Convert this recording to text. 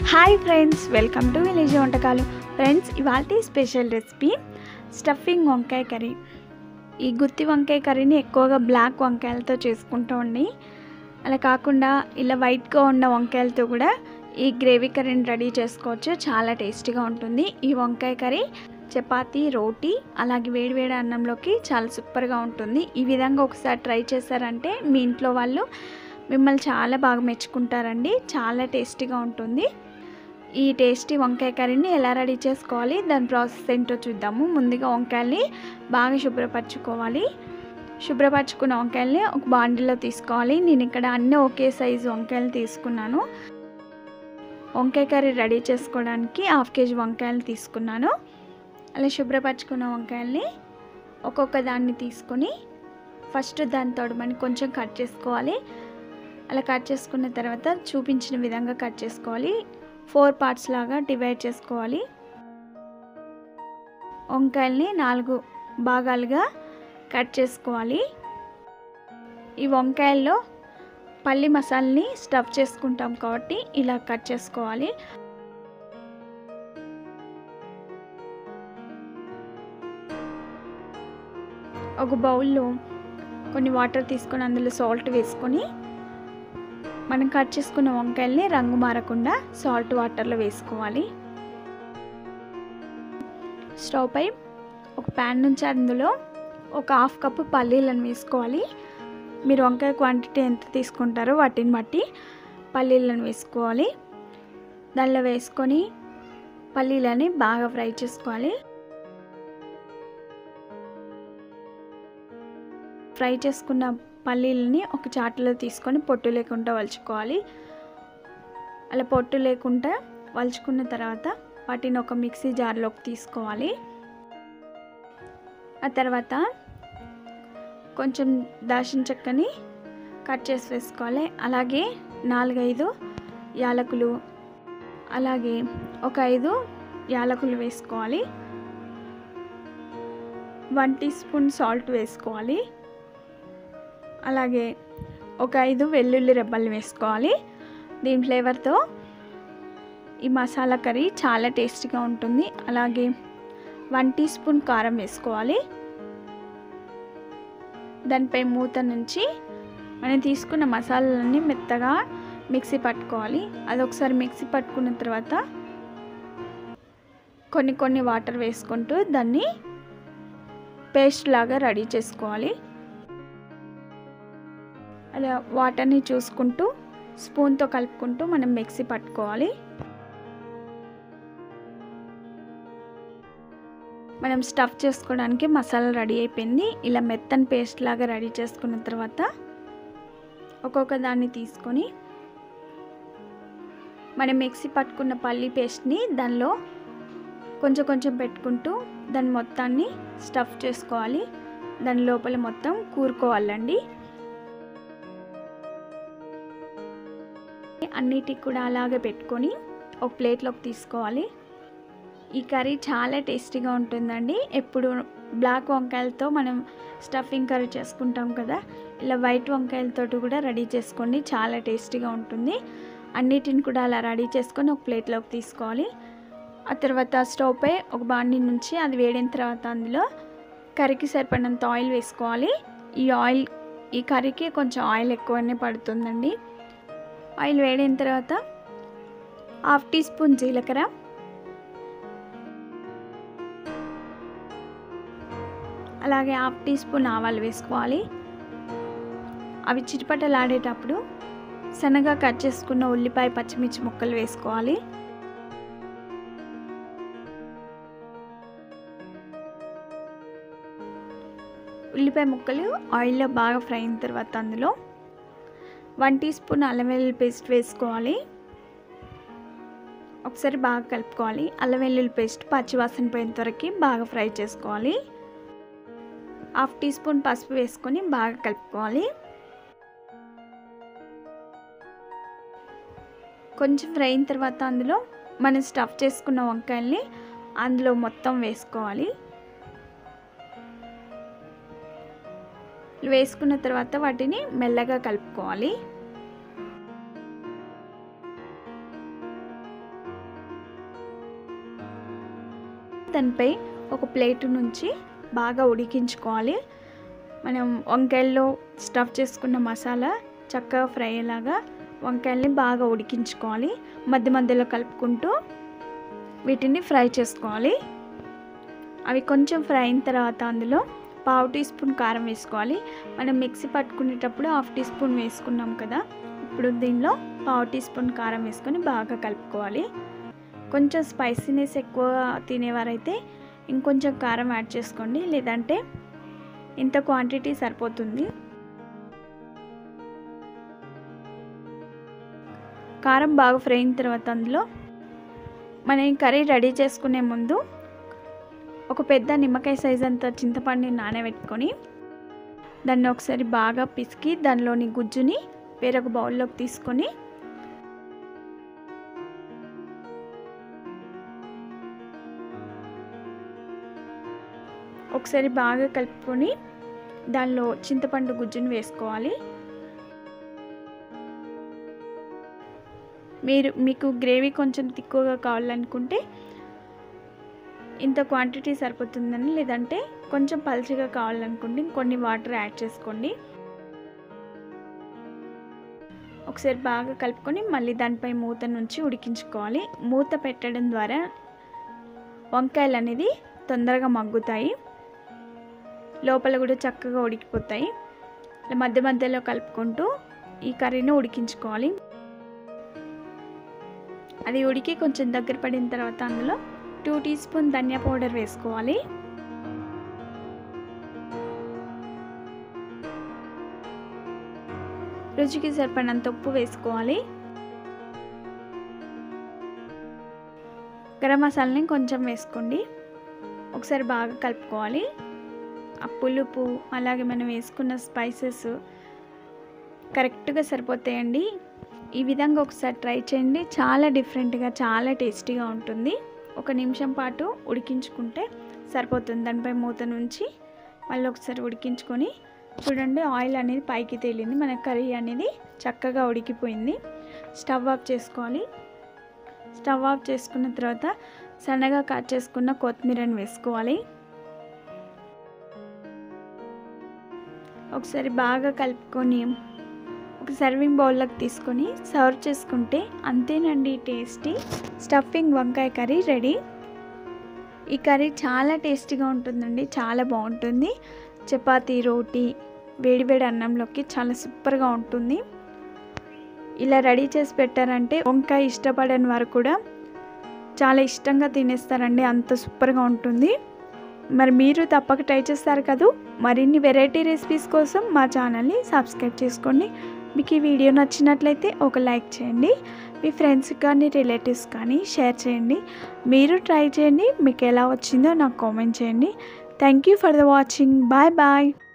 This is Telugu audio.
hi friends welcome to village వంటకాలు ఫ్రెండ్స్ ఇవాళ స్పెషల్ రెసిపీ స్టఫింగ్ వంకాయ కర్రీ ఈ గుత్తి వంకాయ కర్రీని ఎక్కువగా బ్లాక్ వంకాయలతో చేసుకుంటామండి అలా కాకుండా ఇలా వైట్గా ఉన్న వంకాయలతో కూడా ఈ గ్రేవీ కర్రీని రెడీ చేసుకోవచ్చు చాలా టేస్టీగా ఉంటుంది ఈ వంకాయ కర్రీ చపాతీ రోటీ అలాగే వేడివేడి అన్నంలోకి చాలా సూపర్గా ఉంటుంది ఈ విధంగా ఒకసారి ట్రై చేశారంటే మీ ఇంట్లో వాళ్ళు మిమ్మల్ని చాలా బాగా మెచ్చుకుంటారండి చాలా టేస్టీగా ఉంటుంది ఈ టేస్టీ వంకాయ కర్రీని ఎలా రెడీ చేసుకోవాలి దాని ప్రాసెస్ ఏంటో చూద్దాము ముందుగా వంకాయల్ని బాగా శుభ్రపరచుకోవాలి శుభ్రపరచుకున్న వంకాయల్ని ఒక బాండిలో తీసుకోవాలి నేను ఇక్కడ అన్నీ ఒకే సైజు వంకాయలు తీసుకున్నాను వంకాయ కర్రీ రెడీ చేసుకోవడానికి హాఫ్ కేజీ వంకాయలు తీసుకున్నాను అలా శుభ్రపరచుకున్న వంకాయల్ని ఒక్కొక్క దాన్ని తీసుకొని ఫస్ట్ దాని తొడమని కొంచెం కట్ చేసుకోవాలి అలా కట్ చేసుకున్న తర్వాత చూపించిన విధంగా కట్ చేసుకోవాలి ఫోర్ పార్ట్స్ లాగా డివైడ్ చేసుకోవాలి వంకాయల్ని నాలుగు భాగాలుగా కట్ చేసుకోవాలి ఈ వంకాయల్లో పల్లి మసాలని స్టఫ్ చేసుకుంటాం కాబట్టి ఇలా కట్ చేసుకోవాలి ఒక బౌల్లో కొన్ని వాటర్ తీసుకొని అందులో సాల్ట్ వేసుకొని మనం కట్ చేసుకున్న వంకాయల్ని రంగు మారకుండా సాల్ట్ వాటర్లో వేసుకోవాలి స్టవ్ పై ఒక ప్యాన్ నుంచి అందులో ఒక హాఫ్ కప్పు పల్లీలను వేసుకోవాలి మీరు వంకాయ క్వాంటిటీ ఎంత తీసుకుంటారో వాటిని బట్టి పల్లీలను వేసుకోవాలి దానిలో వేసుకొని పల్లీలని బాగా ఫ్రై చేసుకోవాలి ఫ్రై చేసుకున్న పల్లీలని ఒక చాటులో తీసుకొని పొట్టు లేకుండా వలుచుకోవాలి అలా పొట్టు లేకుండా వలుచుకున్న తర్వాత వాటిని ఒక మిక్సీ జార్లోకి తీసుకోవాలి ఆ తర్వాత కొంచెం దాచిన చెక్కని కట్ చేసి వేసుకోవాలి అలాగే నాలుగైదు యాలకులు అలాగే ఒక ఐదు యాలకులు వేసుకోవాలి వన్ టీ స్పూన్ సాల్ట్ వేసుకోవాలి అలాగే ఒక ఐదు వెల్లుల్లి రెబ్బలు వేసుకోవాలి దీని ఫ్లేవర్తో ఈ మసాలా కర్రీ చాలా టేస్టీగా ఉంటుంది అలాగే వన్ టీ స్పూన్ కారం వేసుకోవాలి దానిపై మూత నుంచి మనం తీసుకున్న మసాలాలన్నీ మెత్తగా మిక్సీ పట్టుకోవాలి అది ఒకసారి మిక్సీ పట్టుకున్న తర్వాత కొన్ని కొన్ని వాటర్ వేసుకుంటూ దాన్ని పేస్ట్ లాగా రెడీ చేసుకోవాలి అలా వాటర్ని చూసుకుంటూ స్పూన్తో కలుపుకుంటూ మనం మిక్సీ పట్టుకోవాలి మనం స్టఫ్ చేసుకోవడానికి మసాలా రెడీ అయిపోయింది ఇలా మెత్తని పేస్ట్ లాగా రెడీ చేసుకున్న తర్వాత ఒక్కొక్క దాన్ని తీసుకొని మనం మిక్సీ పట్టుకున్న పల్లి పేస్ట్ని దానిలో కొంచెం కొంచెం పెట్టుకుంటూ దాని మొత్తాన్ని స్టఫ్ చేసుకోవాలి దాని లోపల మొత్తం కూరుకోవాలండి అన్నిటికి కూడా అలాగే పెట్టుకొని ఒక ప్లేట్లోకి తీసుకోవాలి ఈ కర్రీ చాలా టేస్టీగా ఉంటుందండి ఎప్పుడు బ్లాక్ వంకాయలతో మనం స్టఫింగ్ కర్రీ చేసుకుంటాం కదా ఇలా వైట్ వంకాయలతో కూడా రెడీ చేసుకోండి చాలా టేస్టీగా ఉంటుంది అన్నిటిని కూడా అలా రెడీ చేసుకొని ఒక ప్లేట్లోకి తీసుకోవాలి ఆ తర్వాత స్టవ్ పై ఒక బాండి నుంచి అది వేడిన తర్వాత అందులో కర్రీకి సరిపడినంత ఆయిల్ వేసుకోవాలి ఈ ఆయిల్ ఈ కర్రీకి కొంచెం ఆయిల్ ఎక్కువనే పడుతుందండి ఆయిల్ వేడిన తర్వాత హాఫ్ టీ స్పూన్ జీలకర్ర అలాగే హాఫ్ టీ స్పూన్ ఆవాలు వేసుకోవాలి అవి చిటిపటలాడేటప్పుడు సన్నగా కట్ చేసుకున్న ఉల్లిపాయ పచ్చిమిర్చి ముక్కలు వేసుకోవాలి ఉల్లిపాయ ముక్కలు ఆయిల్లో బాగా ఫ్రై అయిన తర్వాత అందులో వన్ టీ స్పూన్ అల్లం వెల్లుల్లి పేస్ట్ వేసుకోవాలి ఒకసారి బాగా కలుపుకోవాలి అల్లం వెల్లుల్లి పేస్ట్ పచ్చివాసన పోయేంత వరకు బాగా ఫ్రై చేసుకోవాలి హాఫ్ టీ స్పూన్ పసుపు వేసుకొని బాగా కలుపుకోవాలి కొంచెం ఫ్రై అయిన తర్వాత అందులో మనం స్టఫ్ చేసుకున్న వంకాయల్ని అందులో మొత్తం వేసుకోవాలి వేసుకున్న తర్వాత వాటిని మెల్లగా కలుపుకోవాలి దానిపై ఒక ప్లేట్ నుంచి బాగా ఉడికించుకోవాలి మనం వంకాయల్లో స్టఫ్ చేసుకున్న మసాలా చక్కగా ఫ్రై అయ్యేలాగా వంకాయల్ని బాగా ఉడికించుకోవాలి మధ్య మధ్యలో కలుపుకుంటూ వీటిని ఫ్రై చేసుకోవాలి అవి కొంచెం ఫ్రై అయిన తర్వాత అందులో పావు టీ స్పూన్ కారం వేసుకోవాలి మనం మిక్సీ పట్టుకునేటప్పుడు హాఫ్ టీ స్పూన్ వేసుకున్నాం కదా ఇప్పుడు దీనిలో పావు టీ స్పూన్ కారం వేసుకొని బాగా కలుపుకోవాలి కొంచెం స్పైసీనెస్ ఎక్కువ తినేవారైతే ఇంకొంచెం కారం యాడ్ చేసుకోండి లేదంటే ఇంత క్వాంటిటీ సరిపోతుంది కారం బాగా ఫ్రై అయిన తర్వాత అందులో మనం ఈ కర్రీ రెడీ చేసుకునే ముందు ఒక పెద్ద నిమ్మకాయ సైజ్ అంత చింతపండుని నానబెట్టుకొని దాన్ని ఒకసారి బాగా పిసికి దానిలోని గుజ్జుని వేరొక బౌల్లోకి తీసుకొని ఒకసారి బాగా కలుపుకొని దానిలో చింతపండు గుజ్జుని వేసుకోవాలి మీరు మీకు గ్రేవీ కొంచెం తిక్కువగా కావాలనుకుంటే ఇంత క్వాంటిటీ సరిపోతుందని లేదంటే కొంచెం పలుచగా కావాలనుకుంటే కొన్ని వాటర్ యాడ్ చేసుకోండి ఒకసారి బాగా కలుపుకొని మళ్ళీ దానిపై మూత నుంచి ఉడికించుకోవాలి మూత పెట్టడం ద్వారా వంకాయలు అనేది తొందరగా మగ్గుతాయి లోపల కూడా చక్కగా ఉడికిపోతాయి మధ్య మధ్యలో కలుపుకుంటూ ఈ కర్రీని ఉడికించుకోవాలి అది ఉడికి కొంచెం దగ్గర పడిన తర్వాత అందులో టూ టీ స్పూన్ ధనియా పౌడర్ వేసుకోవాలి రుచికి సరిపడినంత ఉప్పు వేసుకోవాలి గరం మసాలాని కొంచెం వేసుకోండి ఒకసారి బాగా కలుపుకోవాలి ఆ పులుపు అలాగే మనం వేసుకున్న స్పైసెస్ కరెక్ట్గా సరిపోతాయండి ఈ విధంగా ఒకసారి ట్రై చేయండి చాలా డిఫరెంట్గా చాలా టేస్టీగా ఉంటుంది ఒక నిమిషం పాటు ఉడికించుకుంటే సరిపోతుంది దానిపై మూత నుంచి మళ్ళీ ఒకసారి ఉడికించుకొని చూడండి ఆయిల్ అనేది పైకి తేలింది మన కర్రీ అనేది చక్కగా ఉడికిపోయింది స్టవ్ ఆఫ్ చేసుకోవాలి స్టవ్ ఆఫ్ చేసుకున్న తర్వాత సన్నగా కట్ చేసుకున్న కొత్తిమీరని వేసుకోవాలి ఒకసారి బాగా కలుపుకొని ఒక సర్వింగ్ బౌల్లోకి తీసుకొని సర్వ్ చేసుకుంటే అంతేనండి టేస్టీ స్టఫింగ్ వంకాయ కర్రీ రెడీ ఈ కర్రీ చాలా టేస్టీగా ఉంటుందండి చాలా బాగుంటుంది చపాతీ రోటీ వేడివేడి అన్నంలోకి చాలా సూపర్గా ఉంటుంది ఇలా రెడీ చేసి పెట్టారంటే వంకాయ ఇష్టపడని వారు కూడా చాలా ఇష్టంగా తినేస్తారండి అంత సూపర్గా ఉంటుంది మరి మీరు తప్పక ట్రై చేస్తారు కదూ మరిన్ని వెరైటీ రెసిపీస్ కోసం మా ఛానల్ని సబ్స్క్రైబ్ చేసుకోండి మీకు ఈ వీడియో నచ్చినట్లయితే ఒక లైక్ చేయండి మీ ఫ్రెండ్స్ కానీ రిలేటివ్స్ కానీ షేర్ చేయండి మీరు ట్రై చేయండి మీకు ఎలా వచ్చిందో నాకు కామెంట్ చేయండి thank you for the watching bye bye